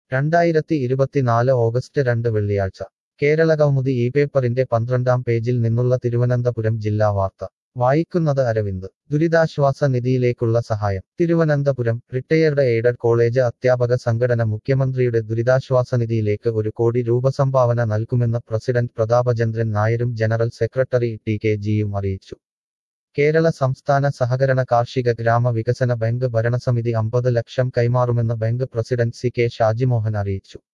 രണ്ടായിരത്തി ഇരുപത്തിനാല് ഓഗസ്റ്റ് രണ്ട് വെള്ളിയാഴ്ച കേരളകൗമുദി ഈ പേപ്പറിന്റെ പന്ത്രണ്ടാം പേജിൽ നിന്നുള്ള തിരുവനന്തപുരം ജില്ലാ വാർത്ത വായിക്കുന്നത് അരവിന്ദ് ദുരിതാശ്വാസ നിധിയിലേക്കുള്ള സഹായം തിരുവനന്തപുരം റിട്ടയർഡ് എയ്ഡഡ് കോളേജ് അധ്യാപക സംഘടന മുഖ്യമന്ത്രിയുടെ ദുരിതാശ്വാസ നിധിയിലേക്ക് ഒരു കോടി രൂപ സംഭാവന നൽകുമെന്ന് പ്രസിഡന്റ് പ്രതാപചന്ദ്രൻ നായരും ജനറൽ സെക്രട്ടറി ടി കെ ജിയും അറിയിച്ചു കേരള സംസ്ഥാന സഹകരണ കാർഷിക ഗ്രാമ വികസന ബാങ്ക് ഭരണസമിതി അമ്പത് ലക്ഷം കൈമാറുമെന്ന് bank president C K Shajimohan അറിയിച്ചു